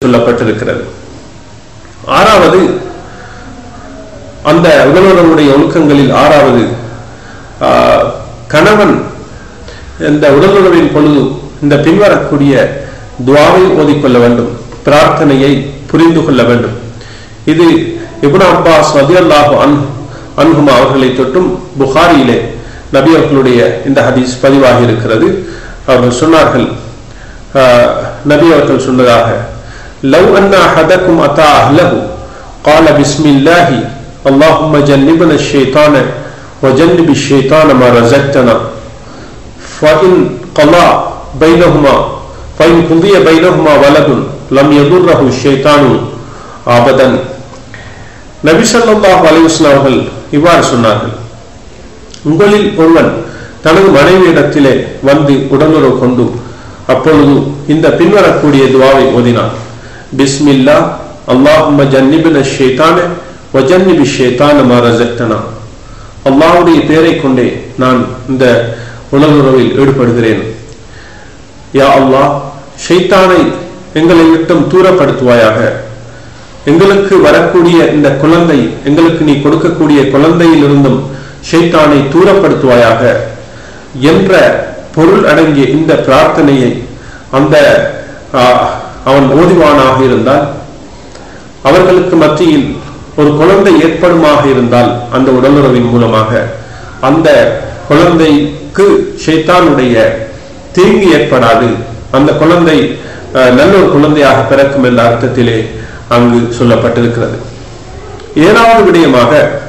சொல்லப்பட்டிருக்கிறது ஆறாவது அந்த உடலுறவுடைய ஒழுக்கங்களில் ஆறாவது ஆஹ், கணவன் இந்த உடலுறவின் பொழுது இந்த பின்வரக்கூடிய துவாவை ஓதிக்கொள்ள வேண்டும் பிரார்த்தனையை புரிந்து கொள்ள வேண்டும் இது இப்னு அப்பாஸ் ரதியல்லாஹு அன் அன்ஹுமா அவர்களை தொட்டும் புகாரியிலே நபி அவர்களுடைய இந்த ஹதீஸ் பதிவாகி இருக்கிறது அவர்கள் சொன்னார்கள் ஆஹ், நபி அவர்கள் சொன்னதாக லவ் அன்ன அஹதக்கும் அத்தா அஹ்லஹு قال بسم الله اللهم جنبنا الشيطان وجنب الشيطان ما رزقتنا فإن قضى بينهما فإن قضي بينهما ولد لم يضره الشيطان أبدا நபி ஸல்லல்லாஹு அலைஹி வஸல்லம் அவர்கள் இவ்வாறு சொன்னார்கள் உங்களில் ஒருவன் தனது மனைவியிடத்திலே வந்து உடலுறவு கொண்டு அப்பொழுது இந்த பின்வரக்கூடிய துவாவை ஓதினான் பிஸ்மில்லா அல்லாஹும்ம ஜன்னிபின ஷைத்தான வஜன்னிபி ஷைத்தான மா ரஸக்தனா அல்லாஹ்வுடைய பெயரை கொண்டே நான் இந்த உடலுறவில் ஈடுபடுகிறேன் யா அல்லாஹ் ஷைத்தானை எங்களை விட்டும் தூரப்படுத்துவாயாக எங்களுக்கு வரக்கூடிய இந்த குழந்தை எங்களுக்கு நீ கொடுக்கக்கூடிய குழந்தையிலிருந்தும் ஷைத்தானை தூரப்படுத்துவாயாக என்ற பொருள் அடங்கிய இந்த பிரார்த்தனையை அந்த ஆ, அவன் ஓதிவானாக இருந்தால் அவர்களுக்கு மத்தியில் ஒரு குழந்தை ஏற்படுமாக இருந்தால் அந்த உடலுறவின் மூலமாக அந்த குழந்தைக்கு ஷைத்தானுடைய தீங்கு ஏற்படாது அந்த குழந்தை அஹ், நல்ல ஒரு குழந்தையாக பிறக்கும் என்ற அர்த்தத்திலே அங்கு சொல்லப்பட்டிருக்கிறது ஏழாவது விடயமாக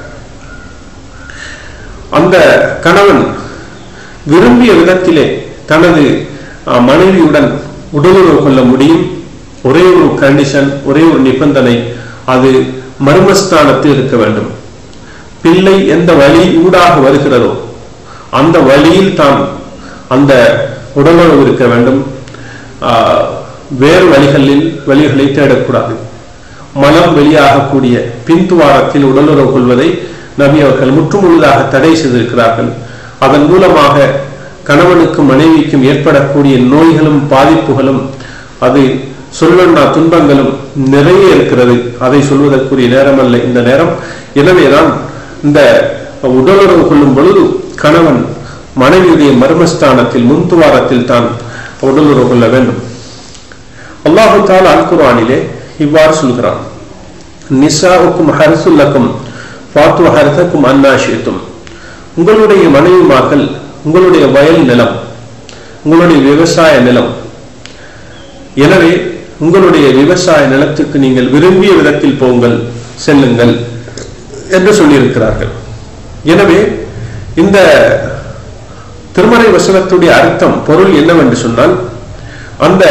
அந்த கணவன் விரும்பிய விதத்திலே தனது அஹ், மனைவியுடன் உடலுறவு கொள்ள முடியும் ஒரே ஒரு கண்டிஷன் ஒரே ஒரு நிபந்தனை அது மர்மஸ்தானத்தில் இருக்க வேண்டும் பிள்ளை எந்த வழி ஊடாக வருகிறதோ அந்த வழியில் தான் அந்த உடலுறவு இருக்க வேண்டும் ஆஹ், வேறு வழிகளில் வழிகளை தேடக்கூடாது மலம் வெளியாகக்கூடிய பின்துவாரத்தில் உடலுறவு கொள்வதை நபி அவர்கள் முற்றுமுழுதாக தடை செய்திருக்கிறார்கள் அதன் மூலமாக கணவனுக்கும் மனைவிக்கும் ஏற்படக்கூடிய நோய்களும் பாதிப்புகளும் அது சொல்லண்ணா துன்பங்களும் நிறைய இருக்கிறது அதை சொல்வதற்குரிய நேரம் அல்ல இந்த நேரம் எனவேதான் இந்த உடலுறவு கொள்ளும் பொழுது கணவன் மனைவியுடைய மர்மஸ்தானத்தில் முன்துவாரத்தில் தான் உடலுறவு கொள்ள வேண்டும் அல்லாஹு தாலா அல் குர்ஆனிலே இவ்வாறு சொல்கிறான் நிசாவுக்கும் ஹர்சுல்லக்கும் ஃபாத்து ஹர்தக்கும் அன்னாஷியத்தும் உங்களுடைய மனைவிமார்கள் உங்களுடைய வயல் நிலம் உங்களுடைய விவசாய நிலம் எனவே உங்களுடைய விவசாய நிலத்துக்கு நீங்கள் விரும்பிய விதத்தில் போங்கள் செல்லுங்கள் என்று சொல்லியிருக்கிறார்கள் எனவே இந்த திருமறை வசனத்துடைய அர்த்தம் பொருள் என்னவென்று சொன்னால் அந்த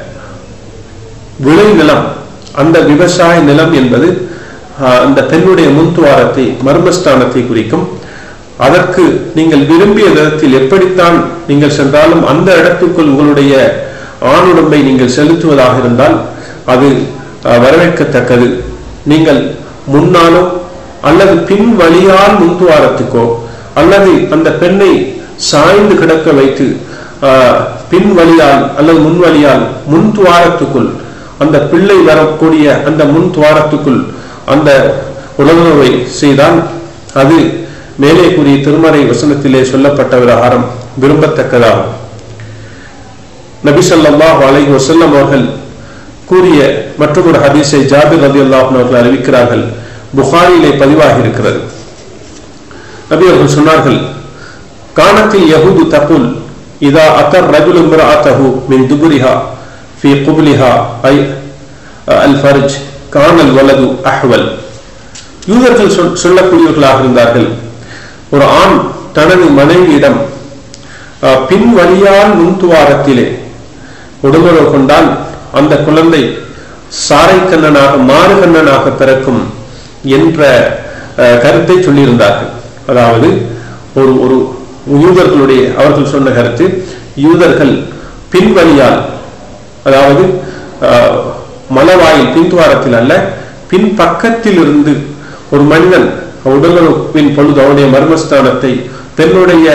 விளை நிலம் அந்த விவசாய நிலம் என்பது ஆஹ், அந்த பெண்ணுடைய முன்துவாரத்தை மர்மஸ்தானத்தை குறிக்கும் அதற்கு நீங்கள் விரும்பிய விதத்தில் எப்படித்தான் நீங்கள் சென்றாலும் அந்த இடத்துக்குள் உங்களுடைய ஆணுடம்பை நீங்கள் செலுத்துவதாக இருந்தால் அது ஆஹ், வரவேற்கத்தக்கது நீங்கள் முன்னாலோ அல்லது பின் வழியால் முன்துவாரத்துக்கோ அல்லது அந்த பெண்ணை சாய்ந்து கிடக்க வைத்து ஆஹ், பின் வழியால் அல்லது முன் வழியால் முன் துவாரத்துக்குள் அந்த பிள்ளை வரக்கூடிய அந்த முன் துவாரத்துக்குள் அந்த உடலுறவை செய்தால் அது மேலே கூறிய திருமறை வசனத்திலே சொல்லப்பட்ட விவகாரம் விரும்பத்தக்கதாகும் நபி ஸல்லல்லாஹு அலைஹி வஸல்லம் அவர்கள் கூறிய மற்றொரு ஹதீஸை ஜாபிர் ரலியல்லாஹு அன்ஹு அவர்கள் அறிவிக்கிறார்கள் புகாரியிலே பதிவாகி இருக்கிறது நபி அவர்கள் சொன்னார்கள் கானத்தில் யஹூது தகுல் இதா அத்தர் ரஜுல் இம்ரஅத்தஹு மின் துபுரிஹா ஃபி குப்லிஹா ஐ அல் ஃபர்ஜ் கானல் வலது அஹ்வல் யூதர்கள் சொல்- சொல்லக்கூடியவர்களாக இருந்தார்கள் ஒரு ஆண் தனது மனைவியிடம் அஹ், பின் வழியால் முன்துவாரத்திலே உடலுறவு கொண்டால் அந்த குழந்தை சாரை கண்ணனாக மாறு கண்ணனாக பிறக்கும் என்ற அஹ், கருத்தை சொல்லியிருந்தார்கள் அதாவது ஒரு ஒரு யூதர்களுடைய அவர்கள் சொன்ன கருத்து யூதர்கள் பின்வழியால் அதாவது அஹ், மலவாயில் பின்துவாரத்தில் அல்ல பின் பக்கத்தில் இருந்து ஒரு மனிதன் உடலுறவின் பொழுது அவனுடைய மர்மஸ்தானத்தை தன்னுடைய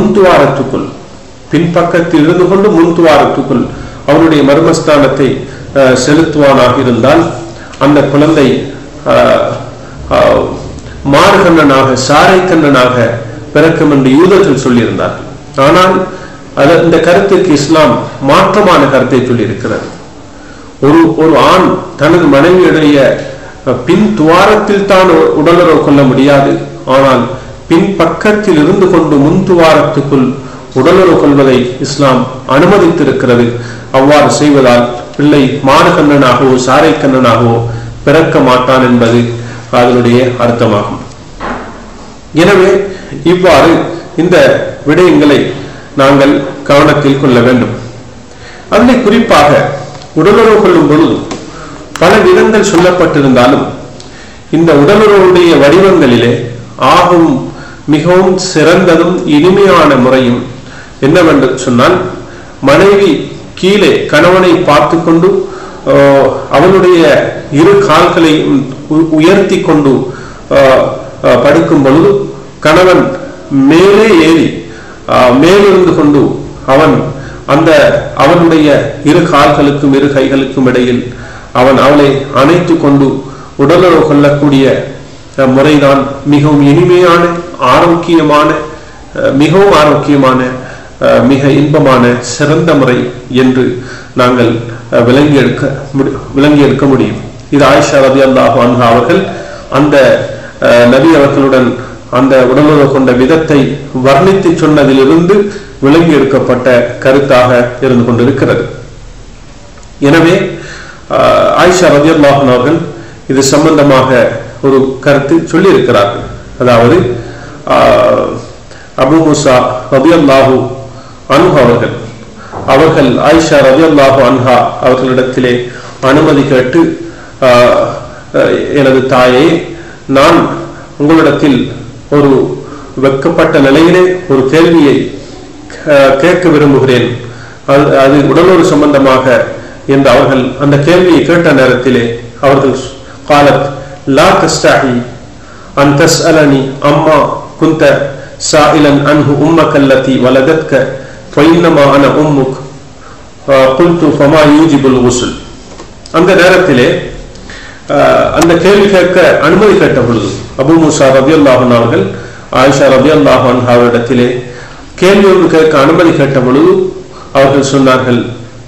முன்துவாரத்துக்குள் பின்பக்கத்தில் இருந்து கொண்டு முன்துவாரத்துக்குள் அவனுடைய மர்மஸ்தானத்தை அஹ், செலுத்துவானாக இருந்தால் அந்த குழந்தை அஹ், அஹ், மார்கண்ணனாக சாரை கண்ணனாக பிறக்கும் என்று யூதர்கள் சொல்லியிருந்தார்கள் ஆனால் அது இந்த கருத்துக்கு இஸ்லாம் மாற்றமான கருத்தை சொல்லியிருக்கிறது ஒரு ஒரு ஆண் தனது மனைவியுடைய அஹ், பின் துவாரத்தில் தான் உ- உடலுறவு கொள்ள முடியாது ஆனால் பின் பக்கத்தில் இருந்து கொண்டு முன் துவாரத்துக்குள் உடலுறவு கொள்வதை இஸ்லாம் அனுமதித்திருக்கிறது அவ்வாறு செய்வதால் பிள்ளை மாறுகண்ணனாகவோ சாரை கண்ணனாகவோ பிறக்க மாட்டான் என்பது அதனுடைய அர்த்தமாகும் எனவே இவ்வாறு இந்த விடயங்களை நாங்கள் கவனத்தில் கொள்ள வேண்டும் அதில் குறிப்பாக உடலுறவு கொள்ளும் பொழுது பல விதங்கள் சொல்லப்பட்டிருந்தாலும் இந்த உடலுறவுடைய வடிவங்களிலே ஆகும் மிகவும் சிறந்ததும் இனிமையான முறையும் என்னவென்று சொன்னால் மனைவி கீழே கணவனை பார்த்து கொண்டு ஆஹ், அவனுடைய இரு கால்களையும் உ- உயர்த்தி கொண்டு ஆஹ், ஆஹ், படுக்கும் பொழுது கணவன் மேலே ஏறி ஆஹ், மேலிருந்து கொண்டு அவன் அந்த அவனுடைய இரு கால்களுக்கும் இரு கைகளுக்கும் இடையில் அவன் அவளை அணைத்து கொண்டு உடலுறவு கொள்ளக்கூடிய அஹ், முறைதான் மிகவும் இனிமையான ஆரோக்கியமான அஹ், மிகவும் ஆரோக்கியமான அஹ், மிக இன்பமான சிறந்த முறை என்று நாங்கள் அஹ், விளங்கி எடுக்க முடி- விளங்கி எடுக்க முடியும் இது ஆயிஷா ரதி அல்லாஹு அன்ஹா அவர்கள் அந்த அஹ், நபி அவர்களுடன் அந்த உடலுறவு கொண்ட விதத்தை வர்ணித்து சொன்னதிலிருந்து விளங்கி எடுக்கப்பட்ட கருத்தாக இருந்து கொண்டிருக்கிறது எனவே ஆஹ், ஆயிஷா ரதியல்லாஹன் அவர்கள் இது சம்பந்தமாக ஒரு கருத்து சொல்லியிருக்கிறார்கள் அதாவது ஆஹ், அபு முசா ரதியல்லாஹு அன்ஹு அவர்கள் அவர்கள் ஆயிஷா ரதியல்லாஹு அன்ஹா அவர்களிடத்திலே அனுமதி கேட்டு ஆஹ், அஹ், எனது தாயே நான் உங்களிடத்தில் ஒரு வெக்கப்பட்ட நிலையிலே ஒரு கேள்வியை அஹ், கேட்க விரும்புகிறேன் அது அது உடலூறு சம்பந்தமாக என்று அவர்கள் அந்த கேள்வியை கேட்ட நேரத்திலே அவர்கள் காலத் லா தஸ்டாஹி அன் தஸ்அலனி அம்மா குந்த சாயிலன் அன்ஹு உம்மக அல்லதி வலதத்க ஃபைன்னமா அன உம்முக் குல்து ஃபமா யூஜிபுல் உசுல் அந்த நேரத்திலே அஹ், அந்த கேள்வி கேட்க அனுமதி கேட்ட பொழுது அபு மூசா ரபி அல்லாஹன் அவர்கள் ஆயிஷா ரபி அல்லாஹன் அவரிடத்திலே கேள்வி ஒன்று கேட்க அனுமதி கேட்ட பொழுது அவர்கள் சொன்னார்கள்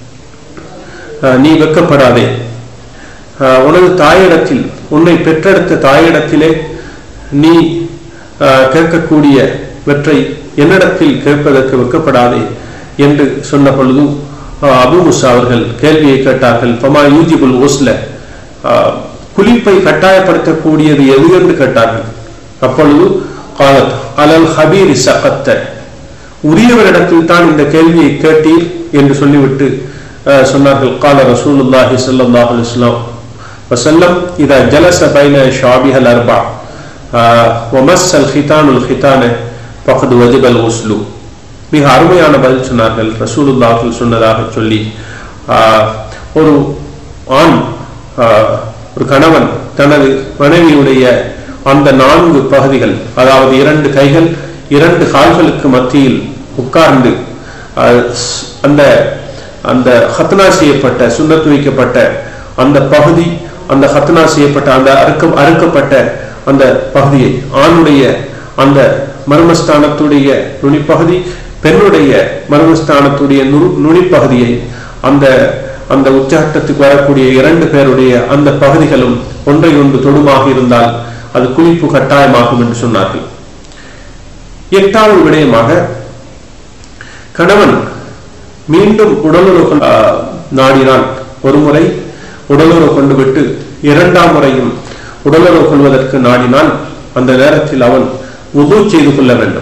அஹ், நீ வெக்கப்படாதே அஹ், உனது தாயிடத்தில் உன்னை பெற்றெடுத்த தாயிடத்திலே நீ அஹ், கேட்கக்கூடிய வெற்றை என்னிடத்தில் கேட்பதற்கு வெக்கப்படாதே என்று சொன்ன பொழுது அஹ், அபு முசா அவர்கள் கேள்வியை கேட்டார்கள் பமா யூஜிபுல் ஓஸ்ல குளிப்பை கட்டாயப்படுத்தக்கூடியது எது என்று கேட்டார்கள் அப்பொழுது காலத் அலல் ஹபீரி சகத்த உரியவரிடத்தில் தான் இந்த கேள்வியை கேட்டீர் என்று சொல்லிவிட்டு அஹ், சொன்னார்கள் கால ரசூலுல்லாஹி ஸல்லல்லாஹு அலைஹி வஸல்லம் வஸல்லம் இதா ஜலஸ பைன ஷாபிஹல் அர்பா வமஸ் அல் ஹிதானுல் ஹிதான ஃபக்து வஜிபல் உஸ்லு மிக அருமையான பதில் சொன்னார்கள் ரசூலுல்லாஹில் சொன்னதாக சொல்லி ஆஹ், ஒரு ஆண் ஆஹ், ஒரு கணவன் தனது மனைவியுடைய அந்த நான்கு பகுதிகள் அதாவது இரண்டு கைகள் இரண்டு கால்களுக்கு மத்தியில் உட்கார்ந்து ஆஹ், ஸ்- அந்த அந்த ஹத்னா செய்யப்பட்ட சுண்ணத்து வைக்கப்பட்ட அந்த பகுதி அந்த ஹத்னா செய்யப்பட்ட அந்த அறுக்க அறுக்கப்பட்ட அந்த பகுதியை ஆணுடைய அந்த மர்மஸ்தானத்துடைய நுனிப்பகுதி பெண்ணுடைய மர்மஸ்தானத்துடைய நு- நுனிப்பகுதியை அந்த அந்த உச்சாட்டத்துக்கு வரக்கூடிய இரண்டு பேருடைய அந்த பகுதிகளும் ஒன்றை ஒன்று தொடுமாக இருந்தால் அது குளிப்பு கட்டாயமாகும் என்று சொன்னார்கள் எட்டாவது விடயமாக கணவன் மீண்டும் உடலுறவு கொள்- ஆ, நாடினால் ஒரு முறை உடலுறவு கொண்டு விட்டு இரண்டாம் முறையும் உடலுறவு கொள்வதற்கு நாடினால் அந்த நேரத்தில் அவன் உது செய்து கொள்ள வேண்டும்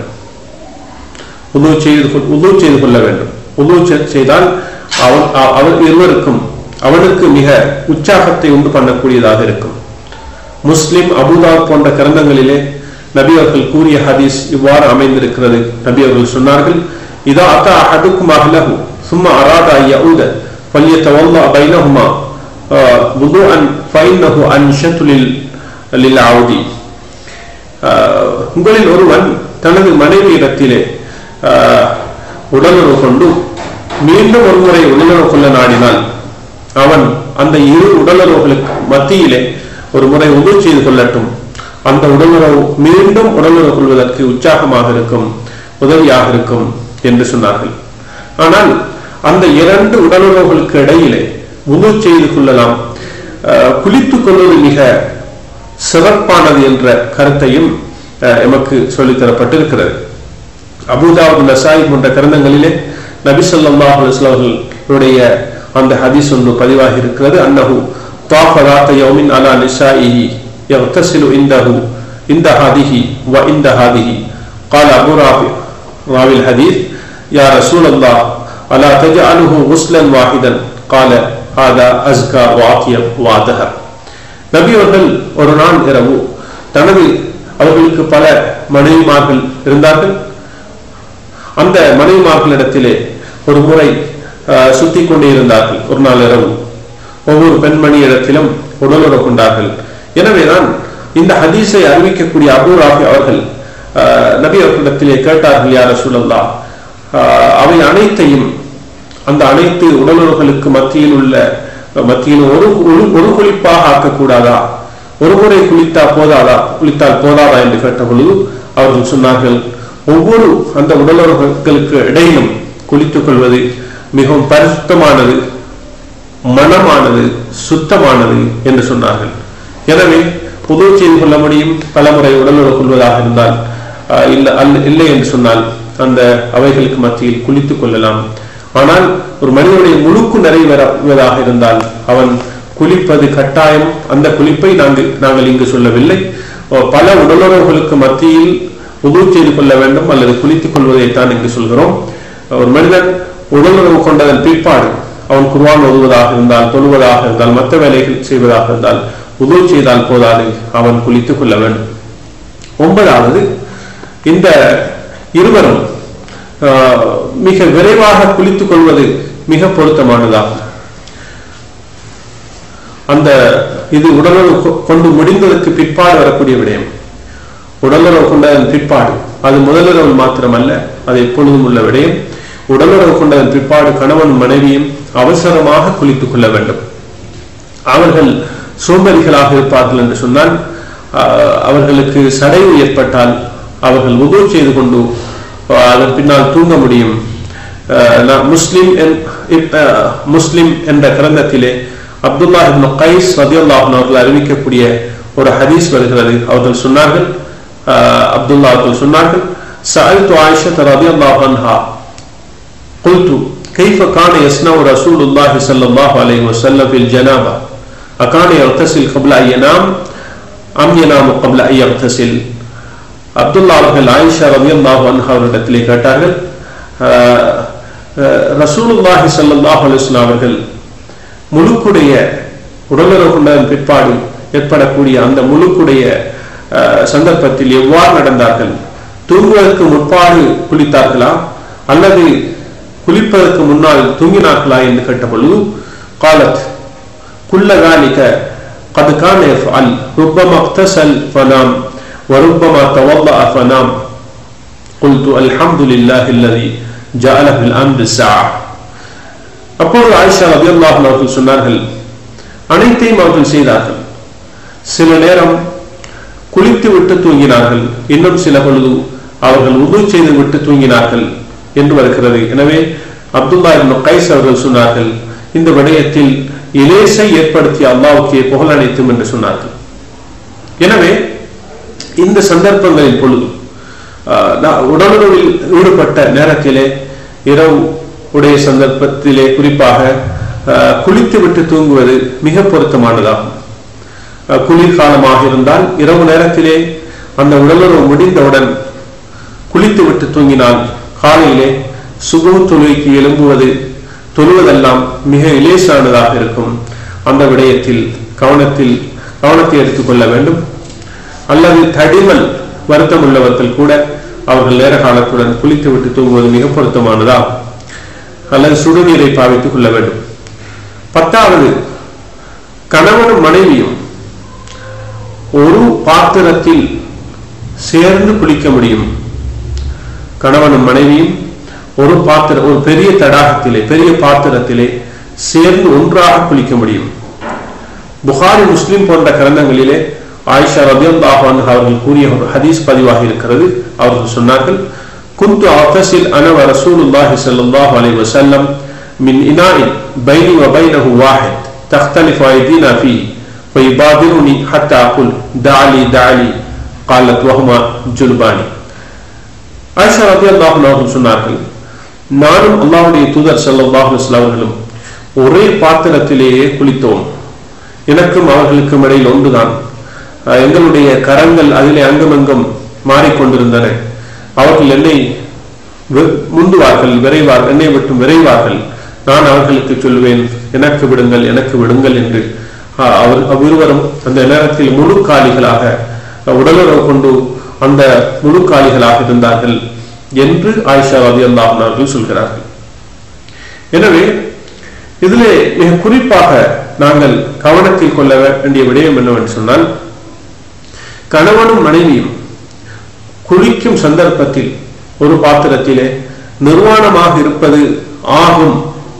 உது செய்து கொள்- உது செய்து கொள்ள வேண்டும் உது செ- செய்தால் அவன் அ- அவர் இருவருக்கும் அவனுக்கு மிக உற்சாகத்தை உண்டு பண்ணக்கூடியதாக இருக்கும் முஸ்லிம் அபுதாப் போன்ற கிரந்தங்களிலே நபி அவர்கள் கூறிய ஹதீஸ் இவ்வாறு அமைந்திருக்கிறது நபி அவர்கள் சொன்னார்கள் இதா அத்தா அஹதுக்கும் அஹ்லஹு சும்மா அராதா யஊத ஃபல்யதவல்லா பைனஹுமா வுதுஅன் ஃபைன்னஹு அன்ஷத்து லில் லில் ஆவுதி ஆஹ், உங்களில் ஒருவன் தனது மனைவியிடத்திலே ஆஹ், உடலுறவு கொண்டு மீண்டும் ஒருமுறை உடலுறவு கொள்ள நாடினால் அவன் அந்த இரு உடலுறவுகளுக்கு மத்தியிலே ஒரு முறை உதவி செய்து கொள்ளட்டும் அந்த உடலுறவு மீண்டும் உடலுறவு கொள்வதற்கு உற்சாகமாக இருக்கும் உதவியாக இருக்கும் என்று சொன்னார்கள் ஆனால் அந்த இரண்டு உடலுறவுகளுக்கு இடையிலே உதவி செய்து கொள்ளலாம் குளித்துக் கொள்வது மிக சிறப்பானது என்ற கருத்தையும் எமக்கு சொல்லித்தரப்பட்டிருக்கிறது அபுதாபு நசாய் போன்ற கிரந்தங்களிலே நபி சொல்லாஹ் அவர்களுடைய அந்த ஹதீஸ் ஒன்று பதிவாகி இருக்கிறது அன்னஹு தாஃபராத்த யௌமின் அலா நிசாயிஹி யக்தசிலு இந்தஹு இந்த ஹாதிஹி வ இந்த ஹாதிஹி قال أبو رافع راوي الحديث يا رسول الله ألا تجعله غسلا واحدا قال هذا أزكى وأطيب وأطهر நபி அவர்கள் ஒரு நாள் இரவு தனது அவர்களுக்கு பல மனைவிமார்கள் இருந்தார்கள் அந்த மனைவிமார்களிடத்திலே ஒரு முறை சுத்தி கொண்டே இருந்தார்கள் ஒரு நாள் இரவு ஒவ்வொரு பெண்மணி இடத்திலும் உடலுறவு கொண்டார்கள் எனவேதான் இந்த ஹதீஸை அறிவிக்கக்கூடிய அபு ராபி அவர்கள் நபி அவர்களிடத்திலே கேட்டார்கள் யார சூழல்லா அவை அனைத்தையும் அந்த அனைத்து உடலுறவுகளுக்கு மத்தியில் உள்ள மத்தியில் ஒரு ஒரு குளிப்பாக ஆக்கக்கூடாதா ஒரு முறை குளித்தா போதாதா குளித்தால் போதாதா என்று கேட்ட பொழுது அவர்கள் சொன்னார்கள் ஒவ்வொரு அந்த உடலுறவுகளுக்கு இடையிலும் குளித்துக் கொள்வது மிகவும் பரிசுத்தமானது மனமானது சுத்தமானது என்று சொன்னார்கள் எனவே புது செய்து கொள்ள முடியும் பலமுறை உடலுறவு கொள்வதாக இருந்தால் இல்லை என்று சொன்னால் அந்த அவைகளுக்கு மத்தியில் குளித்துக் கொள்ளலாம் ஆனால் ஒரு மனிதனுடைய முழுக்கு நிறைவேறுவதாக இருந்தால் அவன் குளிப்பது கட்டாயம் அந்த குளிப்பை நாங்கள் நாங்கள் இங்கு சொல்லவில்லை பல உடலுறவுகளுக்கு மத்தியில் உதவு செய்து கொள்ள வேண்டும் அல்லது குளித்துக் கொள்வதைத்தான் இங்கு சொல்கிறோம் ஒரு மனிதன் உடலுறவு கொண்டதன் பிற்பாடு அவன் குர்வான் ஓதுவதாக இருந்தால் தொழுவதாக இருந்தால் மற்ற வேலைகள் செய்வதாக இருந்தால் உதவு செய்தால் போதாது அவன் குளித்துக் கொள்ள வேண்டும் ஒன்பதாவது இந்த இருவரும் மிக விரைவாக குளித்துக் கொள்வது மிக பொருத்தமானதாகும் அந்த இது உடலுறவு கொண்டு முடிந்ததற்கு பிற்பாடு வரக்கூடிய விடயம் உடலுறவு கொண்டதன் பிற்பாடு அது முதலுறவு மாத்திரமல்ல அது எப்பொழுதும் உள்ள விடயம் உடலுறவு கொண்டதன் பிற்பாடு கணவன் மனைவியும் அவசரமாக குளித்துக் கொள்ள வேண்டும் அவர்கள் சோம்பரிகளாக இருப்பார்கள் என்று சொன்னால் அவர்களுக்கு சடைவு ஏற்பட்டால் அவர்கள் உதவு செய்து கொண்டு அதன் பின்னால் தூங்க முடியும் முஸ்லிம் முஸ்லிம் என்ற கிரந்தத்திலே அப்துல்லா இப்னு கைஸ் ரதியுல்லாஹன் அவர்கள் அறிவிக்கக்கூடிய ஒரு ஹதீஸ் வருகிறது அவர்கள் சொன்னார்கள் அப்துல்லா அவர்கள் சொன்னார்கள் سألت عائشة رضي الله عنها قلت كيف كان يصنع رسول الله صلى الله عليه وسلم في الجنابة أكان يغتسل قبل أن ينام أم ينام قبل أن يغتسل அப்துல்லா அவர்கள் ஆயிஷா ரவி அல்லாஹ் அவரிடத்திலே கேட்டார்கள் ரசூலுல்லாஹி சல்லாஹ் அலுவலாம் அவர்கள் முழுக்குடைய உடலுறவு கொண்டதன் பிற்பாடு ஏற்படக்கூடிய அந்த முழுக்குடைய சந்தர்ப்பத்தில் எவ்வாறு நடந்தார்கள் தூங்குவதற்கு முற்பாடு குளித்தார்களா அல்லது குளிப்பதற்கு முன்னால் தூங்கினார்களா என்று கேட்ட பொழுது காலத் குல்லகாலிக قد كان يفعل ربما اغتسل فنام وربما توضأ فنام قلت الحمد لله الذي جعل في الأمر الساعة அப்போது ஆயிஷா ரபி அல்லாஹ் அவர்கள் சொன்னார்கள் அனைத்தையும் அவர்கள் செய்தார்கள் சில நேரம் குளித்து விட்டு தூங்கினார்கள் இன்னும் சில பொழுது அவர்கள் உது செய்து விட்டு தூங்கினார்கள் என்று வருகிறது எனவே அப்துல்லா இப்னு கைஸ் அவர்கள் சொன்னார்கள் இந்த விடயத்தில் இலேசை ஏற்படுத்திய அல்லாவுக்கே புகழ் அனைத்தும் என்று சொன்னார்கள் எனவே இந்த சந்தர்ப்பங்களின் பொழுது உடலுறவில் ஈடுபட்ட நேரத்திலே இரவு உடைய சந்தர்ப்பத்திலே குறிப்பாக குளித்து விட்டு தூங்குவது மிக பொருத்தமானதாகும் குளிர்காலமாக இருந்தால் இரவு நேரத்திலே அந்த உடலுறவு முடிந்தவுடன் குளித்து விட்டு தூங்கினால் காலையிலே சுகு தொழுகைக்கு எழும்புவது தொழுவதெல்லாம் மிக இலேசானதாக இருக்கும் அந்த விடயத்தில் கவனத்தில் கவனத்தை எடுத்துக்கொள்ள வேண்டும் அல்லது தடிமல் வருத்தம் உள்ளவர்கள் கூட அவர்கள் நேர காலத்துடன் குளித்து விட்டு தூங்குவது மிக பொருத்தமானதா அல்லது சுடுநீரை பாவித்துக் கொள்ள வேண்டும் பத்தாவது கணவனும் மனைவியும் ஒரு பாத்திரத்தில் சேர்ந்து குளிக்க முடியும் கணவனும் மனைவியும் ஒரு பாத்திர ஒரு பெரிய தடாகத்திலே பெரிய பாத்திரத்திலே சேர்ந்து ஒன்றாக குளிக்க முடியும் புகாரி முஸ்லிம் போன்ற கிரந்தங்களிலே ஆயிஷா ரபியல்லாஹு அன்ஹா அவர்கள் கூறிய ஒரு ஹதீஸ் பதிவாக இருக்கிறது அவர்கள் சொன்னார்கள் குந்து அஃபஸில் அன வ ரசூலுல்லாஹி ஸல்லல்லாஹு அலைஹி வஸல்லம் மின் இனாஇன் பைனி வ பைனஹு வாஹித் تختلف أيدينا فيه فيبادرني حتى أقول دعلي دعلي قالت وهما جلباني ஆயிஷா ரலியல்லாஹு அன்ஹா அவர்கள் சொன்னார்கள் நானும் அல்லாஹ்வுடைய தூதர் ஸல்லல்லாஹு அலைஹி வஸல்லம் அவர்களும் ஒரே பாத்திரத்திலேயே குளித்தோம் எனக்கும் அவர்களுக்கும் இடையில் ஒன்றுதான் அஹ் எங்களுடைய கரங்கள் அதிலே அங்கமங்கம் மாறிக்கொண்டிருந்தன அவர்கள் என்னை வி- முந்துவார்கள் விரைவார் என்னை விட்டு விரைவார்கள் நான் அவர்களுக்கு சொல்வேன் எனக்கு விடுங்கள் எனக்கு விடுங்கள் என்று அஹ், அவர் அவ்விருவரும் அந்த நேரத்தில் முழுக்காலிகளாக அஹ், உடலுறவு கொண்டு அந்த முழுக்காலிகளாக இருந்தார்கள் என்று ஆயிஷா ரதி அவர்கள் சொல்கிறார்கள் எனவே இதிலே மிக குறிப்பாக நாங்கள் கவனத்தில் கொள்ள வேண்டிய விடயம் என்னவென்று சொன்னால் கணவனும் மனைவியும் குளிக்கும் சந்தர்ப்பத்தில் ஒரு பாத்திரத்திலே நிர்வாணமாக இருப்பது ஆகும்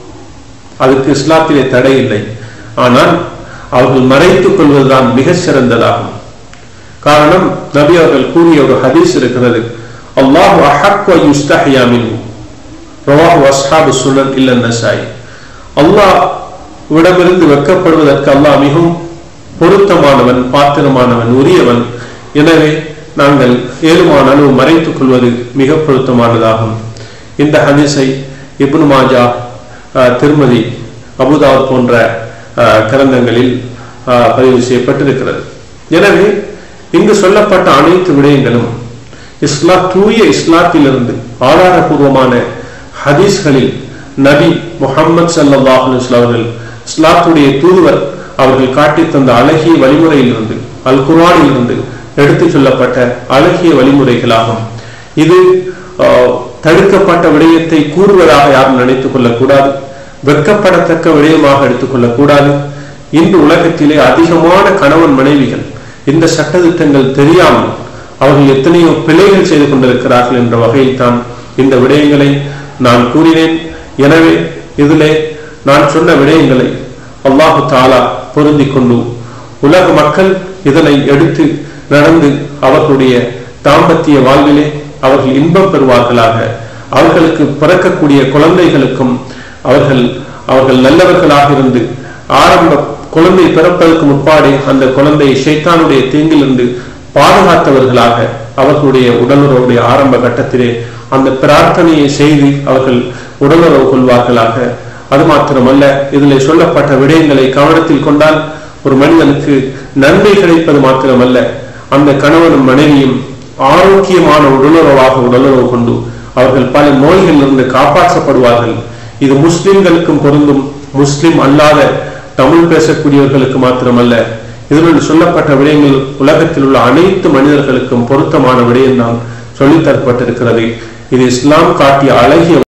அதுக்கு இஸ்லாத்திலே தடை இல்லை ஆனால் அவர்கள் மறைத்துக் கொள்வதுதான் மிக சிறந்ததாகும் காரணம் நபி அவர்கள் கூறிய ஒரு ஹதீஸ் இருக்கிறது அல்லாஹு அஹக் யுஸ்தஹியா மின்ஹு ரவாஹு அஸ்ஹாபு சுனன் இல்ல நசாய் அல்லாஹ் விடமிருந்து வெட்கப்படுவதற்கு அல்லாஹ் மிகவும் பொருத்தமானவன் பாத்திரமானவன் உரியவன் எனவே நாங்கள் ஏழுமான அளவு மறைத்துக் கொள்வது மிக பொருத்தமானதாகும் இந்த ஹதீஸை இப்னு மாஜா அஹ், திருமதி அபுதாவத் போன்ற அஹ், கிரந்தங்களில் அஹ், பதிவு செய்யப்பட்டிருக்கிறது எனவே இங்கு சொல்லப்பட்ட அனைத்து விடயங்களும் இஸ்லா தூய இஸ்லாத்திலிருந்து ஆதாரபூர்வமான ஹதீஸ்களில் நபி முஹம்மது ஸல்லல்லாஹு அலைஹி வஸல்லம் அவர்கள் இஸ்லாத்துடைய தூதுவர் அவர்கள் காட்டித் தந்த அழகிய வழிமுறையிலிருந்து அல் குர்ஆனில் இருந்து எடுத்துச் சொல்லப்பட்ட அழகிய வழிமுறைகளாகும் இது ஆஹ், தடுக்கப்பட்ட விடயத்தை கூறுவதாக யாரும் நினைத்துக் கொள்ளக்கூடாது வெட்கப்படத்தக்க விடயமாக எடுத்துக்கொள்ளக் கூடாது இன்று உலகத்திலே அதிகமான கணவன் மனைவிகள் இந்த சட்டதிட்டங்கள் தெரியாமல் அவர்கள் எத்தனையோ பிழைகள் செய்து கொண்டிருக்கிறார்கள் என்ற வகையில் தான் இந்த விடயங்களை நான் கூறினேன் எனவே இதிலே நான் சொன்ன விடயங்களை அல்லாஹு தாலா பொருந்திக் கொண்டு உலக மக்கள் இதனை எடுத்து நடந்து அவர்களுடைய தாம்பத்திய வாழ்விலே அவர்கள் இன்பம் பெறுவார்களாக அவர்களுக்கு பிறக்கக்கூடிய குழந்தைகளுக்கும் அவர்கள் அவர்கள் நல்லவர்களாக இருந்து ஆரம்ப குழந்தை பிறப்பதற்கு முற்பாடே அந்த குழந்தையை ஷைத்தானுடைய தீங்கிலிருந்து பாதுகாத்தவர்களாக அவர்களுடைய உடலுறவுடைய ஆரம்ப கட்டத்திலே அந்த பிரார்த்தனையை செய்து அவர்கள் உடலுறவு கொள்வார்களாக அது மாத்திரமல்ல இதில் சொல்லப்பட்ட விடயங்களை கவனத்தில் கொண்டால் ஒரு மனிதனுக்கு நன்மை கிடைப்பது மாத்திரமல்ல அந்த கணவனும் மனைவியும் ஆரோக்கியமான உடலுறவாக உடலுறவு கொண்டு அவர்கள் பல நோய்களிலிருந்து காப்பாற்றப்படுவார்கள் இது முஸ்லிம்களுக்கும் பொருந்தும் முஸ்லிம் அல்லாத தமிழ் பேசக்கூடியவர்களுக்கு மாத்திரமல்ல இதனுள் சொல்லப்பட்ட விடயங்கள் உலகத்தில் உள்ள அனைத்து மனிதர்களுக்கும் பொருத்தமான விடயம் தான் சொல்லித்தரப்பட்டிருக்கிறது இது இஸ்லாம் காட்டிய அழகிய